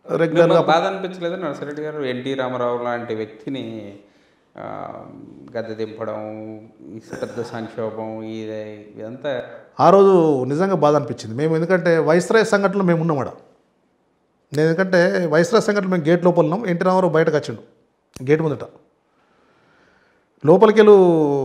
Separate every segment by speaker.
Speaker 1: రెగ్యులర్గా
Speaker 2: మీకు బాధ అనిపించలేదు నర్సిరెడ్డి గారు ఎన్టీ రామారావు లాంటి వ్యక్తిని ఆ, గద్దె దింపడం ఈ పెద్ద సంక్షోభం ఇది ఇదంతా
Speaker 1: ఆ రోజు నిజంగా బాధ అనిపించింది మేము ఎందుకంటే వైస్రాయ్ సంఘటనలో మేము ఉన్నాం ఆడ నేను ఎందుకంటే వైస్రాయ్ సంఘటన మేము గేట్ లోపల ఉన్నాం ఎన్టీ రామారావు బయటకు వచ్చిండు గేట్ ముందట లోపలికి వెళ్ళు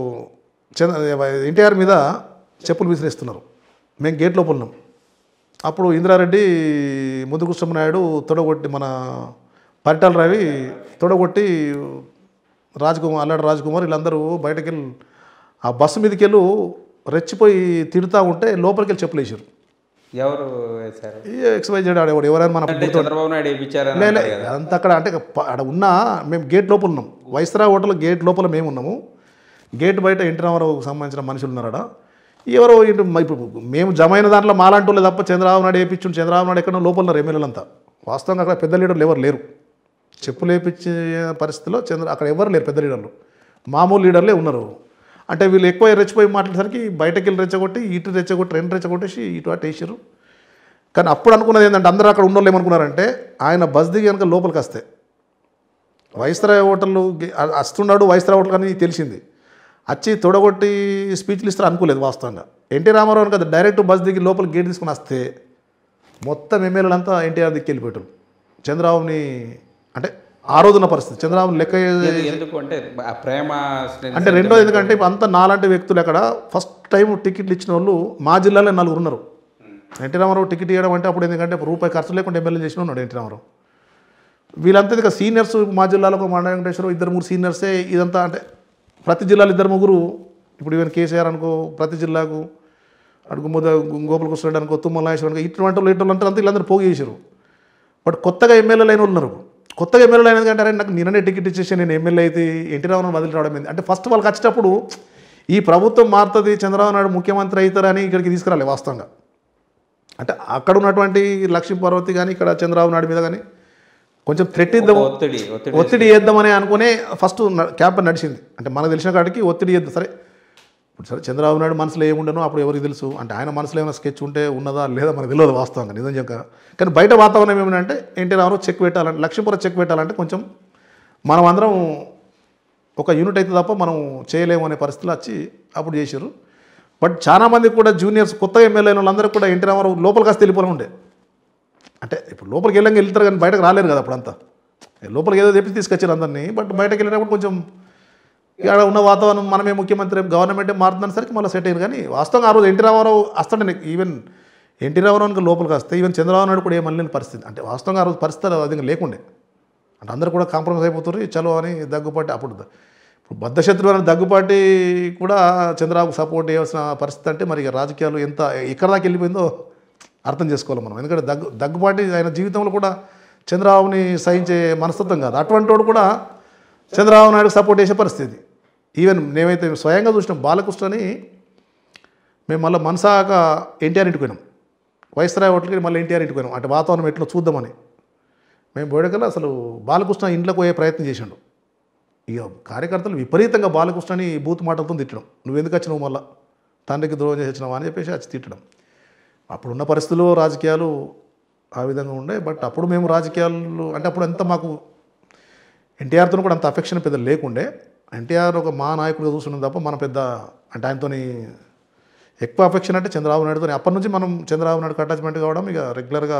Speaker 1: చంద్ర ఎన్టీఆర్ మీద చెప్పులు విసిరేస్తున్నారు మేము గేట్ లోపల ఉన్నాం అప్పుడు ఇందిరారెడ్డి ముందు కృష్ణనాయుడు తొడగొట్టి మన పరిటాల రవి తొడగొట్టి రాజ్కుమార్ అల్లాడు రాజ్కుమార్ వీళ్ళందరూ బయటకు వెళ్ళి ఆ బస్సు మీదకి వెళ్ళి రెచ్చిపోయి తిడుతూ ఉంటే లోపలికి వెళ్ళి చెప్పులు వేసారు
Speaker 2: ఎవరు వేశారు
Speaker 1: ఈ ఎక్స్వై జెడ్ ఆడేవాడు ఎవరైనా మన
Speaker 2: అంటే చంద్రబాబు నాయుడు వేయించారని
Speaker 1: లే, లే,
Speaker 2: అంటారు కదా.
Speaker 1: అంత అక్కడ అంటే ప- ఆడ ఉన్న మేము గేట్ లోపల ఉన్నాం వైస్రా హోటల్ గేట్ లోపల మేము ఉన్నాము గేట్ బయట ఎన్టీ రామారావుకు సంబంధించిన మనుషులు ఉన్నారు ఆడ ఎవరో ఇటు మ- ఇప్పుడు మేము జమ అయిన దాంట్లో మాలాంటి వాళ్ళు తప్ప చంద్రబాబు నాయుడు వేయించు చంద్రబాబు నాయుడు ఎక్కడ లోపల ఉన్నారు ఎమ్మెల్యేలు అంతా వాస్తవంగా అక్కడ పెద్ద లీడర్లు ఎవరు లేరు చెప్పులు వేయించే పరిస్థితిలో చంద్ర అక్కడ ఎవరు లేరు పెద్ద లీడర్లు మామూలు లీడర్లే ఉన్నారు అంటే వీళ్ళు ఎక్కువ రెచ్చిపోయి మాట్లాడేసరికి బయటకు వెళ్ళి రెచ్చగొట్టి ఇటు రెచ్చగొట్టి రెండు రెచ్చగొట్టేసి ఇటు అటు వేసారు కానీ అప్పుడు అనుకున్నది ఏంటంటే అందరూ అక్కడ ఉన్నోళ్ళు ఏమనుకున్నారంటే ఆయన బస్ దిగి కనుక లోపలికి వస్తే వైస్రాయ్ హోటల్ వస్తున్నాడు వైస్రాయ్ హోటల్ అని తెలిసింది వచ్చి తొడగొట్టి స్పీచ్లు ఇస్తారు అనుకోలేదు వాస్తవంగా ఎన్టీ రామారావు కదా డైరెక్ట్ బస్ దిగి లోపలికి గేట్ తీసుకుని వస్తే మొత్తం ఎమ్మెల్యేలంతా ఎన్టీఆర్ దిక్కి వెళ్ళిపోయారు చంద్రబాబుని అంటే ఆ రోజున్న పరిస్థితి చంద్రబాబు లెక్క
Speaker 2: ఎందు- ఎందుకు అంటే ఆ ప్రేమ స్నేహం
Speaker 1: అంటే రెండోది ఎందుకంటే ఇప్పుడు అంతా నాలాంటి వ్యక్తులు అక్కడ ఫస్ట్ టైం టికెట్లు ఇచ్చిన వాళ్ళు మా జిల్లాలో నలుగురు ఉన్నారు ఎన్టీ రామారావు టికెట్ ఇవ్వడం అంటే అప్పుడు ఎందుకంటే రూపాయి ఖర్చు లేకుండా ఎమ్మెల్యే చేసిన ఉన్నాడు ఎన్టీ రామారావు వీళ్ళంతా ఇక సీనియర్స్ మా జిల్లాలో ఒక మండ వెంకటేశ్వర ఇద్దరు ముగ్గురు సీనియర్సే ఇదంతా అంటే ప్రతి జిల్లాలో ఇద్దరు ముగ్గురు ఇప్పుడు ఈవెన్ కేసీఆర్ అనుకో ప్రతి జిల్లాకు అడుగు ముద గోపాలకృష్ణ అనుకో తుమ్మల నాగేశ్వర అనుకో ఇటువంటి వాళ్ళు ఇటువంటి అంటే అంతా వీళ్ళందరూ పోగు చేశారు బట్ కొత్తగా ఎమ్మెల్యేలు అయిన వాళ్ళు ఉన్నారు కొత్తగా ఎమ్మెల్యేలు అయినది అంటే అరే నాకు నిన్ననే టికెట్ ఇచ్చేసి నేను ఎమ్మెల్యే అయితే ఎన్టీ రామారావు వదిలి రావడం ఏంది అంటే ఫస్ట్ వాళ్ళకి వచ్చేటప్పుడు ఈ ప్రభుత్వం మారుతుంది చంద్రబాబు నాయుడు ముఖ్యమంత్రి అవుతారని ఇక్కడికి తీసుకురాలి వాస్తవంగా అంటే అక్కడ ఉన్నటువంటి లక్ష్మీ పార్వతి కానీ ఇక్కడ చంద్రబాబు నాయుడు మీద కానీ కొంచెం థ్రెట్ ఇద్దాము
Speaker 2: ఒత్తిడి ఒత్తిడి
Speaker 1: ఒత్తిడి వేద్దామని అనుకునే ఫస్ట్ క్యాంప్ నడిచింది అంటే మనకు తెలిసిన కాడికి ఒత్తిడి వేద్దాం సరే ఇప్పుడు సరే చంద్రబాబు నాయుడు మనసులో ఏముండనో అప్పుడు ఎవరికి తెలుసు అంటే ఆయన మనసులో ఏమైనా స్కెచ్ ఉంటే ఉన్నదా లేదా మనకు తెలియదు వాస్తవంగా నిజం చెప్పక కానీ బయట వాతావరణం ఏమిటంటే ఎన్టీ రామారావు చెక్ పెట్టాలంటే లక్ష్మీపురం చెక్ పెట్టాలంటే కొంచెం మనం అందరం ఒక యూనిట్ అయితే తప్ప మనం చేయలేము అనే పరిస్థితులు వచ్చి అప్పుడు చేశారు బట్ చాలా మంది కూడా జూనియర్స్ కొత్తగా ఎమ్మెల్యే అయిన వాళ్ళందరూ కూడా ఎన్టీ రామారావు లోపలికి వస్తే వెళ్ళిపోవడం ఉండే అంటే ఇప్పుడు లోపలికి వెళ్ళంగా వెళ్తారు కానీ బయటకు రాలేరు కదా అప్పుడంతా లోపలికి ఏదో తెప్పి తీసుకొచ్చారు అందరినీ బట్ బయటకు వెళ్ళినప్పుడు కొంచెం ఇక్కడ ఉన్న వాతావరణం మనమే ముఖ్యమంత్రి గవర్నమెంటే మారుతుందనేసరికి మళ్ళీ సెట్ అయ్యారు కానీ వాస్తవంగా ఆ రోజు ఎన్టీ రామారావు వస్తాడు ఈవెన్ ఎన్టీ రామారావుకి లోపలికి వస్తే ఈవెన్ చంద్రబాబు నాయుడు కూడా ఏమనలేని పరిస్థితి అంటే వాస్తవంగా ఆ రోజు పరిస్థితి అది ఇంకా లేకుండే అంటే అందరూ కూడా కాంప్రమైజ్ అయిపోతారు చలో అని దగ్గుపాటి అప్పుడు ద- ఇప్పుడు బద్ధశత్రువు అనే దగ్గుపాటి కూడా చంద్రబాబు సపోర్ట్ చేయాల్సిన పరిస్థితి అంటే మరి ఇక రాజకీయాలు ఎంత ఎక్కడ దాకా వెళ్ళిపోయిందో అర్థం చేసుకోవాలి మనం ఎందుకంటే దగ్గు దగ్గుపాటి ఆయన జీవితంలో కూడా చంద్రబాబుని సహించే మనస్తత్వం కాదు అటువంటి వాడు కూడా చంద్రబాబు నాయుడు సపోర్ట్ చేసే పరిస్థితి ఈవెన్ మేమైతే స్వయంగా చూసినాం బాలకృష్ణని మేము మళ్ళీ మనసాక ఎన్టీఆర్ ఇంటికి పోయినాం వైస్రాయ్ హోటల్కి మళ్ళీ ఎన్టీఆర్ ఇంటికి పోయినాం అంటే వాతావరణం ఎట్లా చూద్దామని మేము పోయేకల్లా అసలు బాలకృష్ణ ఇంట్లోకి పోయే ప్రయత్నం చేసిండు ఇక కార్యకర్తలు విపరీతంగా బాలకృష్ణని బూత్ మాటలతో తిట్టడం నువ్వు ఎందుకు వచ్చినావు మళ్ళా తండ్రికి ద్రోహం చేసి వచ్చినావా అని చెప్పేసి వచ్చి తిట్టడం అప్పుడున్న పరిస్థితుల్లో రాజకీయాలు ఆ విధంగా ఉండే బట్ అప్పుడు మేము రాజకీయాలు అంటే అప్పుడు ఎంత మాకు ఎన్టీఆర్తో కూడా అంత అఫెక్షన్ పెద్ద లేకుండే ఎన్టీఆర్ ఒక మా నాయకుడిగా చూస్తున్నాం తప్ప మన పెద్ద అంటే ఆయనతోని ఎక్కువ అఫెక్షన్ అంటే చంద్రబాబు నాయుడుతో అప్పటి నుంచి మనం చంద్రబాబు నాయుడుకి అటాచ్మెంట్ కావడం ఇక రెగ్యులర్గా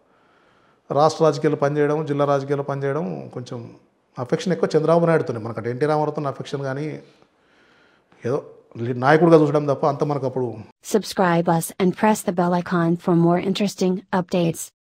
Speaker 1: రాష్ట్ర రాజకీయాలు పనిచేయడం జిల్లా రాజకీయాలు పనిచేయడం కొంచెం అఫెక్షన్ ఎక్కువ చంద్రబాబు నాయుడుతోనే మనకంటే ఎన్టీ రామారావుతో అఫెక్షన్ కానీ ఏదో నాయకుడిగా చూసడం తప్ప అంత మనకు అప్పుడు
Speaker 3: Subscribe us and press the bell icon for more interesting updates.